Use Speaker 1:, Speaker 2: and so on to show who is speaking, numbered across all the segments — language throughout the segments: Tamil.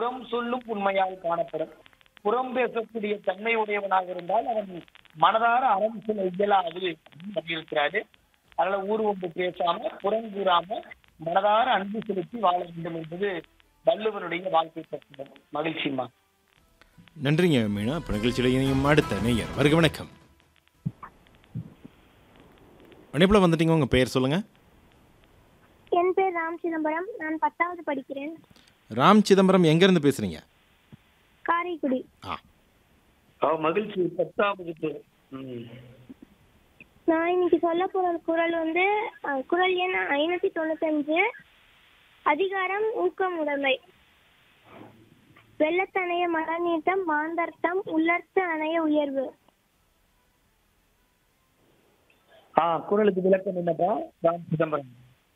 Speaker 1: புறம் சொல்லும் உண்மையால் காணப்படும் புறம் பேசக்கூடிய தன்மை உடையவனாக இருந்தால் அவன் மனதார அறம் சொல்ல இயலாது அப்படின்னு சொல்லியிருக்கிறாரு அதனால ஊர் ஒன்று பேசாம புறம் கூறாம மனதார அன்பு செலுத்தி வாழ வேண்டும் என்பது வள்ளுவனுடைய வாழ்க்கை தத்துவம் மகிழ்ச்சிமா
Speaker 2: நன்றிங்க மீனா இப்போ நிகழ்ச்சியில் இணையும் அடுத்த நேயர் வருக வணக்கம் இணைப்பில் வந்துட்டீங்க உங்கள் பெயர் சொல்லுங்கள்
Speaker 3: என் பேர் ராம் சிதம்பரம் நான் பத்தாவது படிக்கிறேன்
Speaker 2: ராம் சிதம்பரம் எங்கேருந்து பேசுகிறீங்க
Speaker 3: காரைக்குடி
Speaker 2: ஆ
Speaker 1: மகிழ்ச்சி பத்தாவது பேர் ம்.
Speaker 3: நான் இன்னைக்கு சொல்ல போற குரல் வந்து அஹ், குரல் எண் ஐநூத்தி தொண்ணூத்தஞ்சு அதிகாரம் ஊக்கம் உடைமை வெள்ளத்தணைய மரநீட்டம் மாந்தர்த்தம் உள்ளர்த்த அணைய உயர்வு
Speaker 1: ஆ குரலுக்கு விளக்கம் என்னப்பா ராம் சிதம்பரம்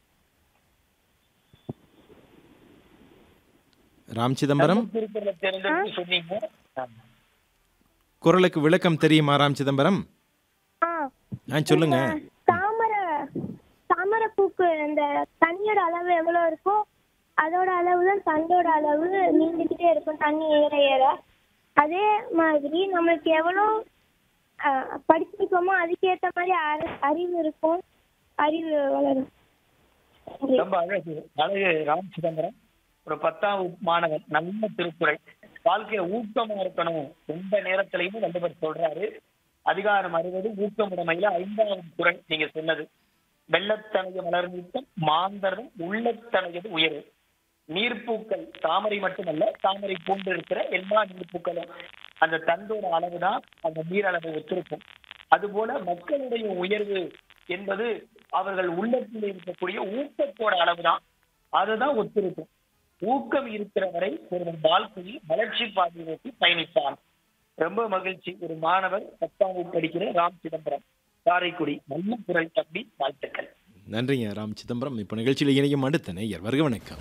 Speaker 2: ராம் சிதம்பரம்
Speaker 1: திருக்குறளை தெரிஞ்சு சொன்னீங்க ஆ.
Speaker 2: குரலுக்கு விளக்கம் தெரியுமா ராம் சிதம்பரம்
Speaker 3: ஆ
Speaker 2: ஆ சொல்லுங்க
Speaker 3: தாமரை தாமரை பூக்கு இந்த தண்ணியோட அளவு எவ்வளவு இருக்கோ அதோட அளவு தான் தண்டோட அளவு நீண்டுக்கிட்டே இருக்கும் தண்ணி ஏற ஏற அதே மாதிரி நம்மளுக்கு எவ்வளோ அஹ், படிச்சிருக்கோமோ அதுக்கேற்ற மாதிரி அறி- அறிவு இருக்கும் அறிவு வளரும் நன்றி.
Speaker 1: ரொம்ப அழகு அழகு ராம் சிதம்பரம் ஒரு பத்தாம் மாணவன் நல்ல திருக்குறள் வாழ்க்கையில ஊக்கமா இருக்கணும் எந்த நேரத்திலையும் வள்ளுவர் சொல்றாரு அதிகாரம் அறுபது ஊக்கமுடைமையில ஐந்தாவது குறள் நீங்க சொன்னது வெள்ளத்தனைய மலர் நீட்டம் மாந்தரம் உள்ளத்தனையது உயர்வு நீர்ப்பூக்கள் தாமரை மட்டுமல்ல தாமரை போன்று இருக்கிற எல்லா நீர்ப்பூக்களும் அந்த தண்டோட அளவுதான் அந்த நீர் அளவை ஒத்திருக்கும் அதுபோல மக்களுடைய உயர்வு என்பது அவர்கள் உள்ளத்தில் இருக்கக்கூடிய ஊக்கத்தோட அளவுதான் அதுதான் ஒத்திருக்கும் ஊக்கம் இருக்கிற வரை ஒருவன் வாழ்க்கையில் வளர்ச்சி பாதையை நோக்கி பயணித்தான் ரொம்ப மகிழ்ச்சி ஒரு மாணவர் பத்தாம் வகுப்பு படிக்கிற ராம் சிதம்பரம் காரைக்குடி நல்ல குரல் தம்பி வாழ்த்துக்கள்
Speaker 2: நன்றிங்க ராம் சிதம்பரம் இப்போ நிகழ்ச்சியில் இணையும் அடுத்த நேயர் வருக வணக்கம்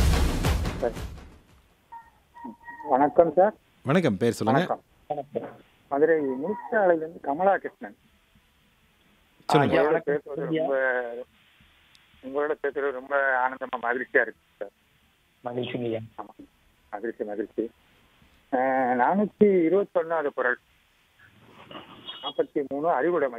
Speaker 4: வணக்கம் சார்
Speaker 2: வணக்கம் பேர் சொல்லுங்க
Speaker 4: வணக்கம்
Speaker 1: வணக்கம்
Speaker 4: மதுரை முனிச்சாலையிலிருந்து கமலா கிருஷ்ணன்
Speaker 2: சொல்லுங்க
Speaker 1: ஐயா,
Speaker 4: உங்களோட
Speaker 1: வணக்கம்.
Speaker 4: பேசுறது ரொம்ப உங்களோட பேசுறது ரொம்ப ஆனந்தமா மகிழ்ச்சியா இருக்கு சார்
Speaker 1: மகிழ்ச்சிங்க ஐயா
Speaker 4: ஆமா மகிழ்ச்சி மகிழ்ச்சி அஹ், நானூத்தி இருபத்தி ஒன்னாவது குரல் நாற்பத்தி மூணு அறிவுடைமை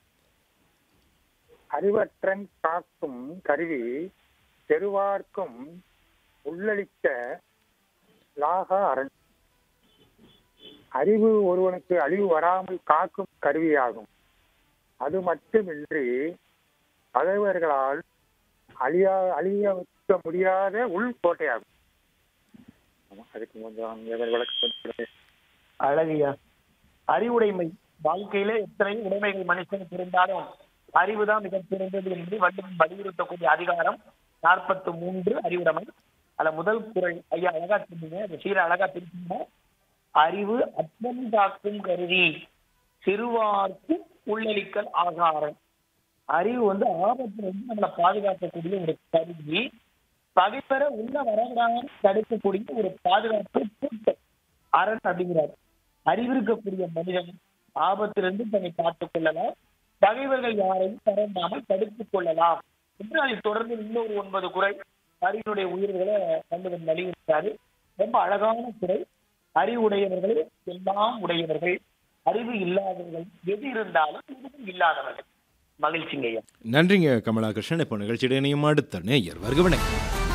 Speaker 4: அறிவற்றன் காக்கும் கருவி தெருவார்க்கும் உள்ளளிக்க லாகா அரண் அறிவு ஒருவனுக்கு அழிவு வராமல் காக்கும் கருவியாகும் அது மட்டுமின்றி பகைவர்களால் அழியா அழிய வைக்க முடியாத உள்கோட்டையாகும் ஆமா, அதுக்கு கொஞ்சம் எவர் விளக்கம் சொல்லுங்க.
Speaker 1: அழகியா அறிவுடைமை வாழ்க்கையில எத்தனை உடைமைகள் மனுஷனுக்கு இருந்தாலும் அறிவுதான் மிகச் சிறந்தது என்று வள்ளுவன் வலியுறுத்தக்கூடிய அதிகாரம் நாற்பத்தி மூன்று அறிவுடைமை அதுல முதல் குரல் ஐயா அழகா சொன்னீங்க அந்த சீரை அழகா பிரிச்சீங்க அறிவு அச்சம் காக்கும் கருவி சிறுவார்க்கு உள்ளளிக்கல் ஆகாரம் அறிவு வந்து ஆபத்துல இருந்து நம்மளை பாதுகாக்கக்கூடிய ஒரு கருவி பகைவர உள்ள வரவிடாமல் தடுக்கக்கூடிய ஒரு பாதுகாப்பு கூட்டம் அரண் அப்படிங்கிறார் அறிவிருக்கக்கூடிய மனிதன் ஆபத்திலிருந்து தன்னை காத்துக் கொள்ளலாம் பகைவர்கள் யாரையும் பரந்தாமல் தடுத்துக் கொள்ளலாம் என்று அதை தொடர்ந்து இன்னொரு ஒன்பது குறை அறிவினுடைய உயிர்களை வள்ளுவன் வலியுறுத்தாரு ரொம்ப அழகான குறை அறிவுடையவர்கள் எல்லாம் உடையவர்கள் அறிவு இல்லாதவர்கள் எது இருந்தாலும் எதுவும் இல்லாதவர்கள் மகிழ்ச்சிங்க ஐயா
Speaker 2: நன்றிங்க கமலா கிருஷ்ணன் இப்போ நிகழ்ச்சியில் இணையும் அடுத்த நேயர் வருக வணக்கம்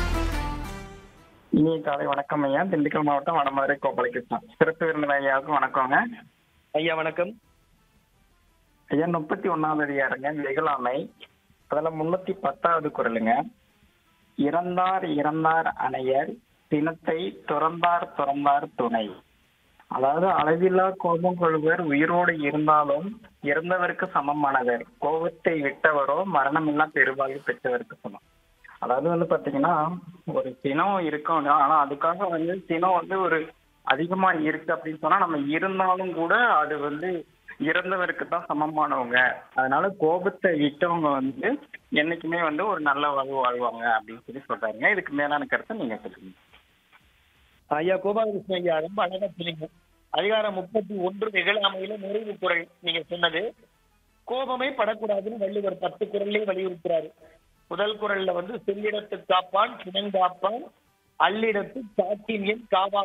Speaker 5: இனிய காலை வணக்கம் ஐயா திண்டுக்கல் மாவட்டம் வடமதுரை கோபாலகிருஷ்ணன் சிறப்பு விருந்தினர் ஐயாவுக்கும் வணக்கங்க
Speaker 1: ஐயா வணக்கம்
Speaker 5: ஐயா முப்பத்தி ஒன்னாவது அதிகாரங்க வெகுளாமை அதுல முன்னூத்தி பத்தாவது குரலுங்க இறந்தார் இறந்தார் அணையர் தினத்தை துறந்தார் துறந்தார் துணை அதாவது அளவில்லா கோபம் கொள்வர் உயிரோடு இருந்தாலும் இறந்தவருக்கு சமமானவர் கோபத்தை விட்டவரோ மரணமில்லா பெருவாழ்வு பெற்றவருக்கு சமம் அதாவது வந்து பாத்தீங்கன்னா ஒரு சினம் இருக்கும் ஆனா அதுக்காக வந்து சினம் வந்து ஒரு அதிகமா இருக்கு அப்படின்னு சொன்னா நம்ம இருந்தாலும் கூட அது வந்து இறந்தவருக்கு தான் சமமானவங்க அதனால கோபத்தை விட்டவங்க வந்து என்னைக்குமே வந்து ஒரு நல்ல வாழ்வு வாழ்வாங்க அப்படின்னு சொல்லி சொல்றாங்க இதுக்கு மேலான கருத்தை நீங்க சொல்லுங்க
Speaker 1: ஐயா கோபாலகிருஷ்ணன் ஐயா ரொம்ப அழகா சொன்னீங்க அதிகாரம் முப்பத்தி ஒன்று நிகழாமையில நிறைவு குரல் நீங்க சொன்னது கோபமே படக்கூடாதுன்னு வள்ளுவர் பத்து குரல்லே வலியுறுத்துறாரு முதல் குரல்ல வந்து செல்லிடத்து காப்பான் சினங்காப்பான் அல்லிடத்து சாட்டின் என் காவா